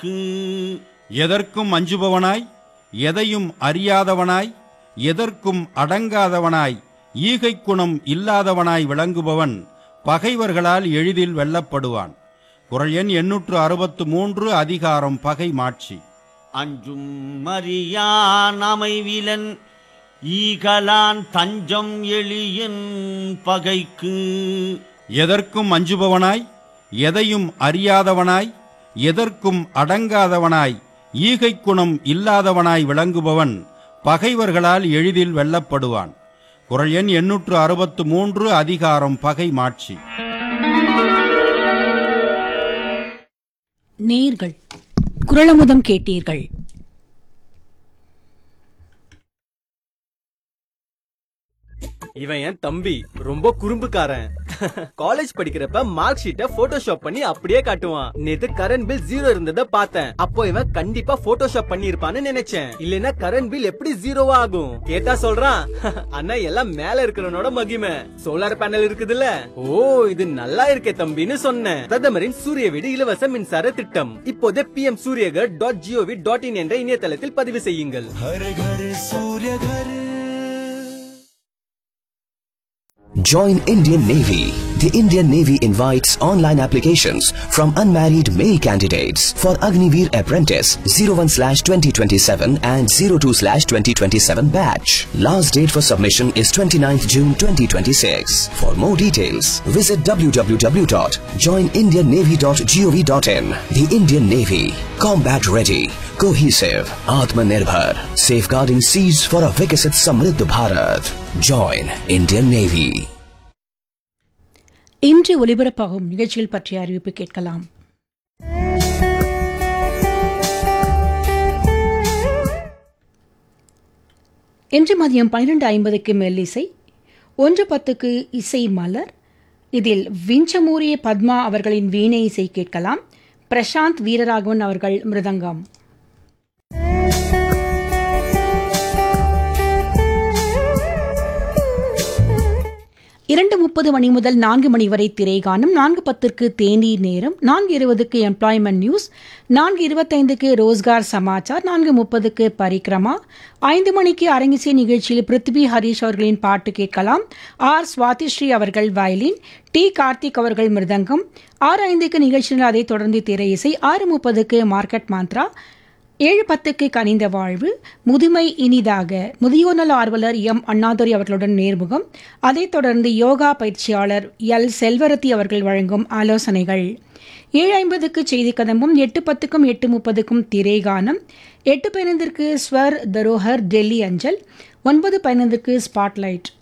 பகைக்கு எதற்கும் அஞ்சுபவனாய் எதையும் அறியாதவனாய் எதற்கும் அடங்காதவனாய் ஈகைக் குணம் இல்லாதவனாய் விளங்குபவன் பகைவர்களால் எளிதில் வெல்லப்படுவான் குரல் எண் எண்ணூற்று அறுபத்து மூன்று அதிகாரம் பகை மாட்சி அஞ்சும் மறியான் அமைவிலன் ஈகலான் தஞ்சம் எளியன் பகைக்கு எதற்கும் அஞ்சுபவனாய் எதையும் அறியாதவனாய் எதற்கும் அடங்காதவனாய் ஈகைக் குணம் இல்லாதவனாய் விளங்குபவன் பகைவர்களால் எளிதில் வெல்லப்படுவான் குரல் எண் எண்ணூற்று அறுபத்து மூன்று அதிகாரம் பகை மாட்சி நேர்கள் குரலமுதம் கேட்டீர்கள் இவன் என் தம்பி ரொம்ப குறும்புக்காரன் காலேஜ் படிக்கிறப்ப மார்க் ஷீட்டை போட்டோஷாப் பண்ணி அப்படியே காட்டுவான் நேத்து கரண்ட் பில் ஜீரோ இருந்ததை பார்த்தேன் அப்போ இவன் கண்டிப்பா போட்டோஷாப் பண்ணி இருப்பான்னு நினைச்சேன் இல்லனா கரண்ட் பில் எப்படி ஜீரோவா ஆகும் கேட்டா சொல்றான் அண்ணா எல்லாம் மேல இருக்கிறவனோட மகிமை சோலார் பேனல் இருக்குதுல்ல ஓ இது நல்லா இருக்கே தம்பின்னு சொன்னேன் பிரதமரின் சூரிய வீடு இலவச மின்சார திட்டம் இப்போதே P M Suryaghar dot G O V dot in என்ற இணையதளத்தில் பதிவு செய்யுங்கள் Join Indian Navy. The Indian Navy invites online applications from unmarried male candidates for Agniveer Apprentice 01/2027 and 02/2027 batch. Last date for submission is 29th June 2026. For more details, visit www.joinindiannavy.gov.in. The Indian Navy, combat ready, cohesive, Atmanirbhar, safeguarding seas for a Vikasit Samriddh Bharat. Join Indian Navy. இன்று ஒலிபரப்பாகும் நிகழ்ச்சிகள் பற்றிய அறிவிப்பு கேட்கலாம் இன்று மதியம் பன்னிரண்டு ஐம்பதுக்கு மெல்லிசை ஒன்று பத்துக்கு இசை மலர் இதில் விஞ்சமூரிய பத்மா அவர்களின் வீணை இசை கேட்கலாம் பிரசாந்த் வீரராகவன் அவர்கள் மிருதங்கம் இரண்டு முப்பது மணி முதல் நான்கு மணி வரை திரைகாணும் நான்கு பத்திற்கு தேநீர் நேரம் நான்கு இருபதுக்கு எம்ப்ளாய்மெண்ட் நியூஸ் நான்கு இருபத்தைந்துக்கு ரோஸ்கார் சமாச்சார் நான்கு முப்பதுக்கு பரிக்ரமா ஐந்து மணிக்கு அரங்கிசை நிகழ்ச்சியில் பிருத்வி ஹரீஷ் அவர்களின் பாட்டு கேட்கலாம் ஆர் சுவாதிஸ்ரீ அவர்கள் வயலின் டி கார்த்திக் அவர்கள் மிருதங்கம் ஆறு ஐந்துக்கு நிகழ்ச்சியில் அதைத் தொடர்ந்து திரை இசை ஆறு முப்பதுக்கு மார்க்கெட் மாந்த்ரா ஏழு பத்துக்கு கனிந்த வாழ்வு முதுமை இனிதாக முதியோர் நல ஆர்வலர் எம் அண்ணாதுரை அவர்களுடன் நேர்முகம் அதைத் தொடர்ந்து யோகா பயிற்சியாளர் எல் செல்வரத்தி அவர்கள் வழங்கும் ஆலோசனைகள் ஏழு ஐம்பதுக்கு செய்தி கதம்பும் எட்டு பத்துக்கும் எட்டு முப்பதுக்கும் திரைகானம் எட்டு பதினைந்திற்கு ஸ்வர் தரோஹர் டெல்லி அஞ்சல் ஒன்பது பதினைந்துக்கு ஸ்பாட்லைட்